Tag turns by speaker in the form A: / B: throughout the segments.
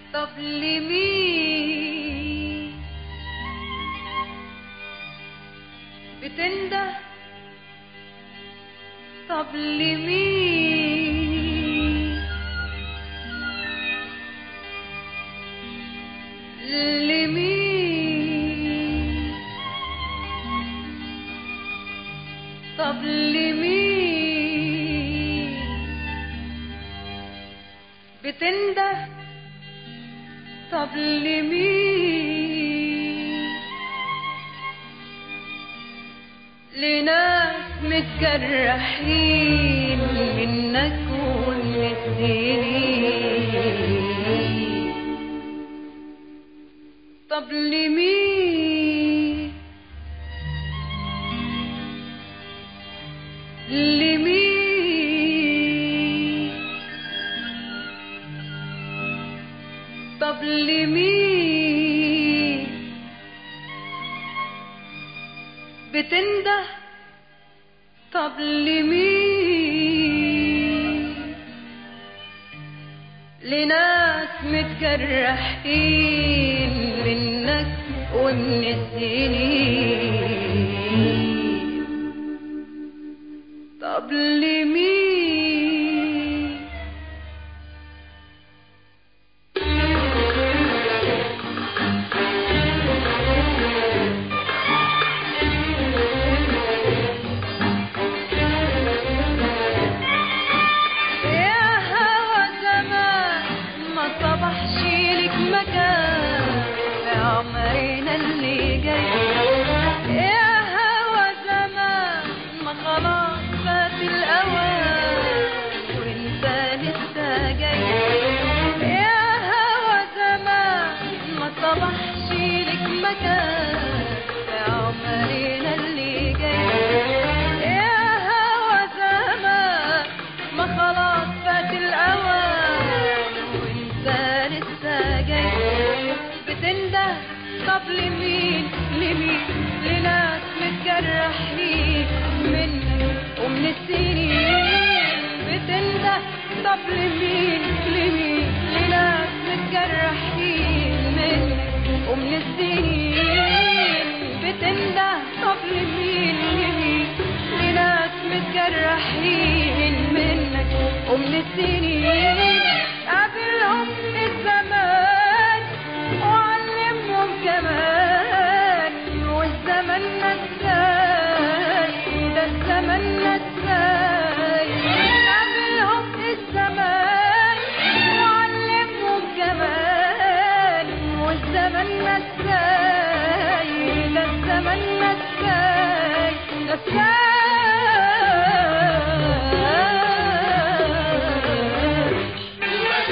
A: طب لمين بتنده طب لمين لمين طب لمين بتنده طب لمين لناس متجرحين منك ومن السنين طب لمين لمين طب لمين بتنده طب لمين لناس متجرحين منك ومن السنين طب لمين يا هوى زمان ما صبحش لك مكان في عمرنا اللي جاي يا هوى زمان ما خلاص فات الأوان وانت لسه جاي يا هوى زمان ما صبحش لك مكان في عمرنا اللي جاي يا هوى زمان ما خلاص فات الأوان وانت لسه جاي بتنده طب لمين لمين لناس متجرحين منك ومن السنين بتنده طب لمين لمين لناس متجرحين منك ومن السنين بتنده طب لمين لمين لناس متجرحين منك ومن السنين قابلهم الزمان وعلمهم كمان والزمن نساي ده الزمن نساي قابلهم الزمان وعلمهم كمان والزمن نساي ده الزمن نساي نساي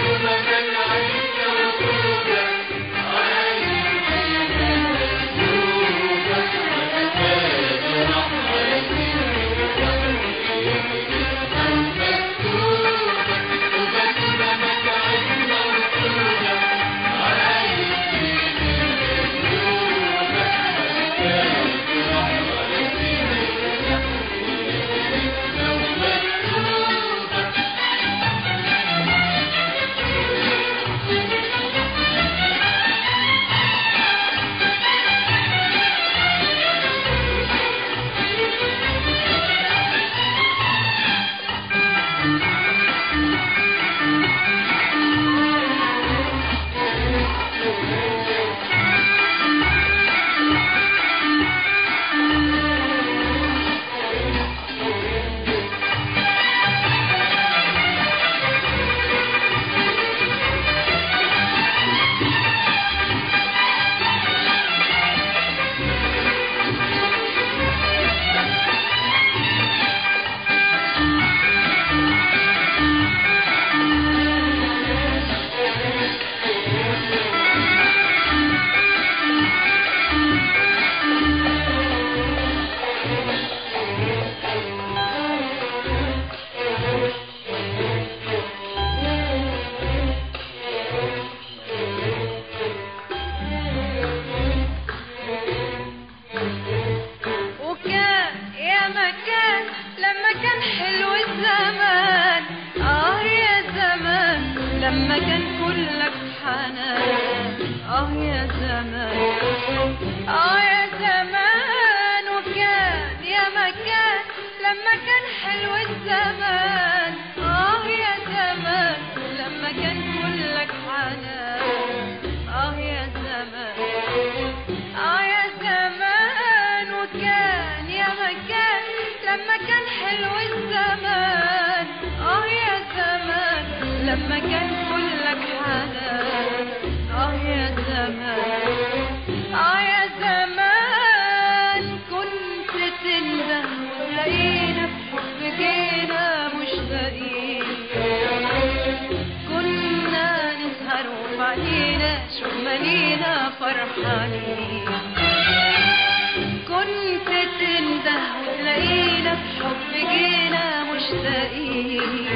A: كلك حنان اه يا زمان اه يا زمان وكان يا مكان لما كان حلو الزمان اه يا زمان لما كان كلك حنان اه يا زمان اه يا زمان وكان يا مكان لما كان حلو الزمان اه يا زمان لما كان كلك حنان اه يا زمان اه يا زمان كنت تنده وتلاقينا بحب جينا مشتاقين كنا نسهر وبعدينا شو مالينا فرحانين كنت تنده وتلاقينا بحب جينا مشتاقين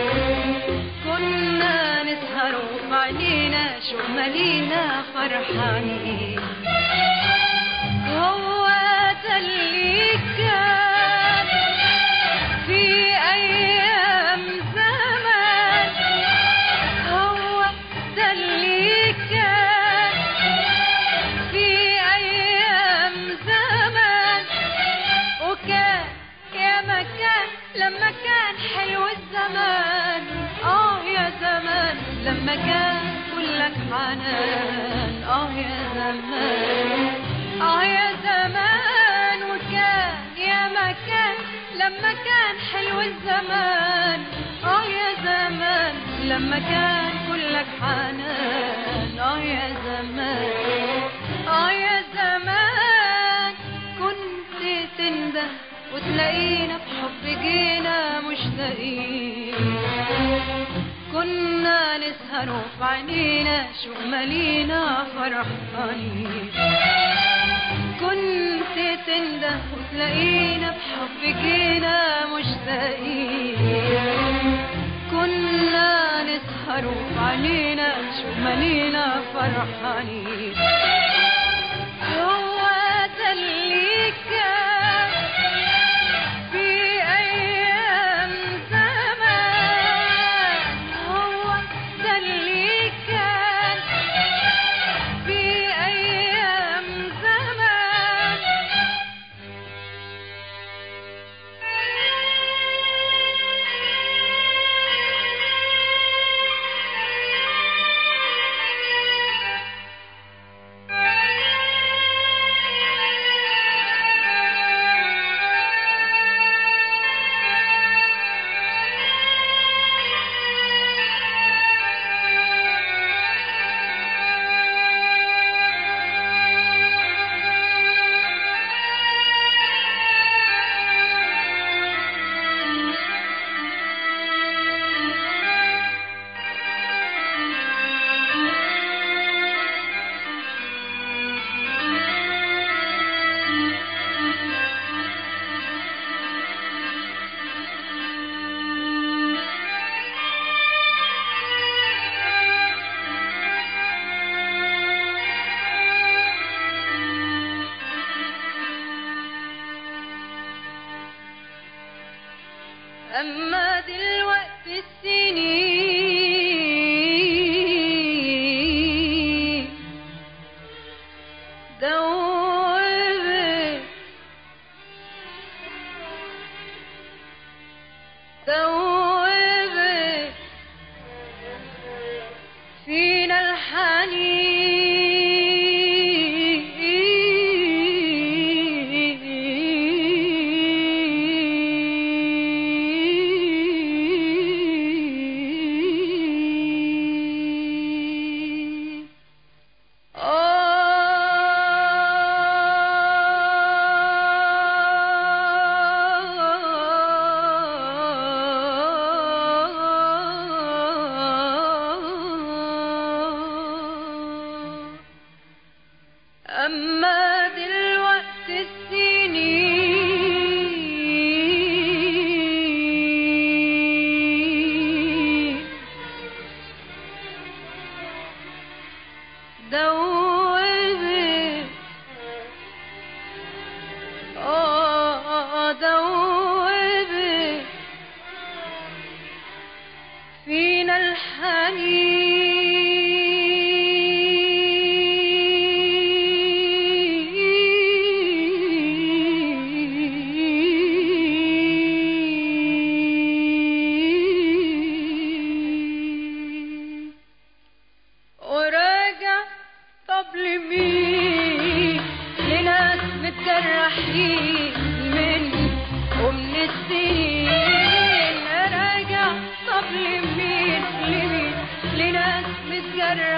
A: كنا نسهر وبعدينا شو مالينا فرحانين هو ده اللي كان في أيام زمان هو ده اللي كان في أيام زمان وكان يا مكان لما كان حلو الزمان آه يا زمان لما كان كلك حنان آه يا زمان آه يا زمان وكان يا مكان لما كان حلو الزمان آه يا زمان لما كان كلك حنان آه يا زمان آه يا زمان كنت تنده وتلاقينا بحب جينا مشتاقين كنا نسهر وفي عينينا شو مالينا فرحانين كنت تنده وتلاقينا بحب جينا مشتاقين كنا نسهر وفي عينينا شو مالينا فرحانين هو ده اللي كان في أيام زمان هو ده اللي كان في أيام زمان أما دلوقتي السنين دوبت دوبت فينا الحنين أما دلوقتي السنين دوبت آه دوبت فينا الحنين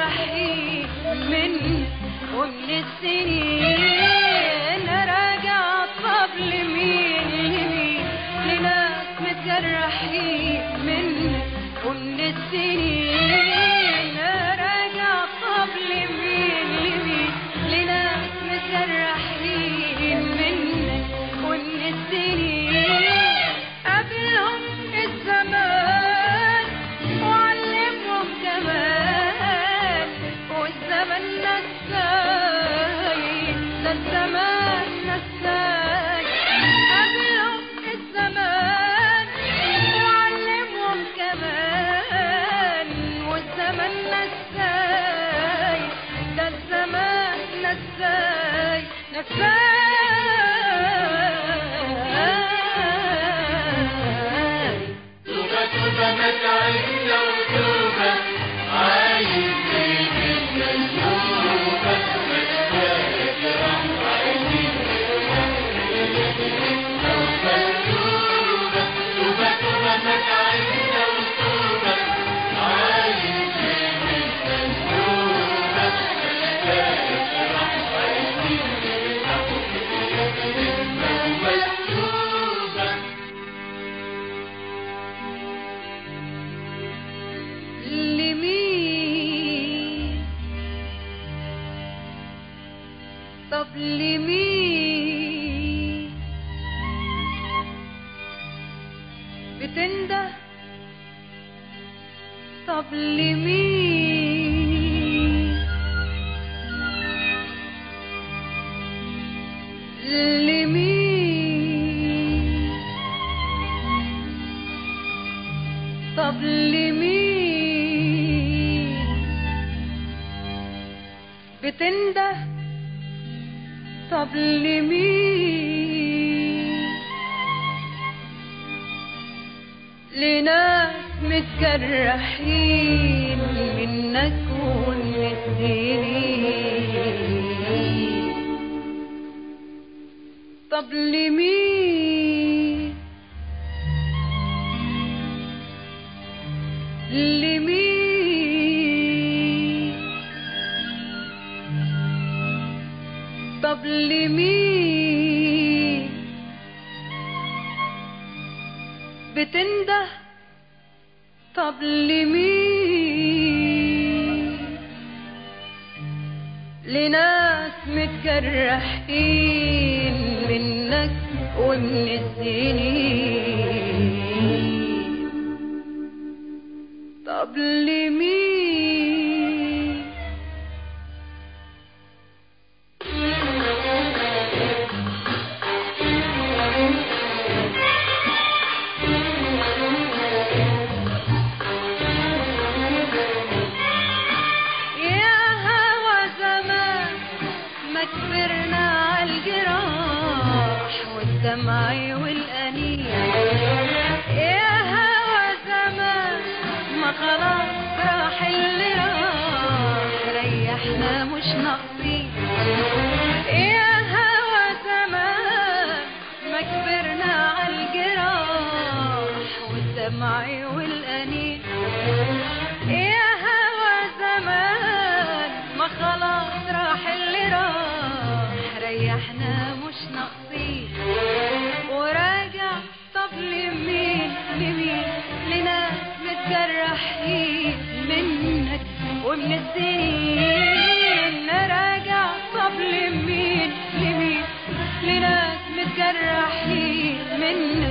A: متجرحين من ومن السنين راجع طب لمين لمين لناس متجرحين من ومن السنين راجع طب لمين لمين لناس متجرحين من ومن السنين قابلهم الزمان وعلمهم كمان والزمن نساي ده الزمان نساي قابلهم الزمان وعلمهم كمان والزمن نساي ده الزمان نساي نساي
B: توبة توبة ما تعيش وتوبة عايز بيت الكذوبة مشتاق راح عايزين توبة توبة توبة توبة ما تعيش وتوبة عايز بيت الكذوبة مشتاق راح عايزين توبة توبة
A: لمين طب لمين بتنده طب لمين لمين طب لمين بتنده طب لمين لناس متجرحين منك ومن السنين طب لمين لمين طب لمين بتنده طب لمين لناس متجرحين منك ومن السنين طب لمين يا هوى زمان ما كبرنا عالجراح والدمع والأنين يا هوى زمان ما خلاص راح اللي راح ريحنا مش ناقصين يا هوى زمان ما كبرنا عالجراح والدمع والأنين يا هوى زمان ما خلاص راح اللي راح ريحنا مش ناقصين وراجع طب لمين لمين لناس متجرحين منك ومن السنين راجع طب لمين لمين لناس متجرحين منك